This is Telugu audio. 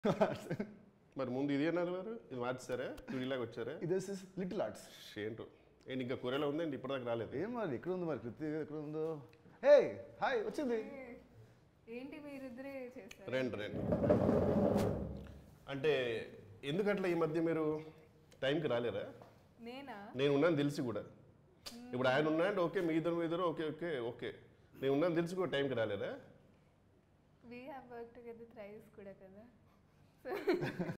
మరి ముందు ఇది అన్నారు వారు ఇది మార్చారా ఇలాగ వచ్చారా ఇది లిటిల్ ఆర్ట్స్ ఏంటో ఏంటి ఇంకా కొరేలా ఉందండి ఇప్పటిదాకా రాలేదు ఏం మరి ఎక్కడ ఉంది మరి కృతి ఎక్కడ ఉందో హే హాయ్ వచ్చింది ఏంటి మీరిద్దరే చేశారు రండి రండి అంటే ఎందుకట్లా ఈ మధ్య మీరు టైంకి రాలేరా నేనా నేను ఉన్నాను తెలిసి కూడా ఇప్పుడు ఆయన ఉన్నాడు ఓకే మీ ఇద్దరు మీ ఇద్దరు ఓకే ఓకే ఓకే నేను ఉన్నాను తెలిసి కూడా టైంకి రాలేరా we have work together thrice కూడా కదా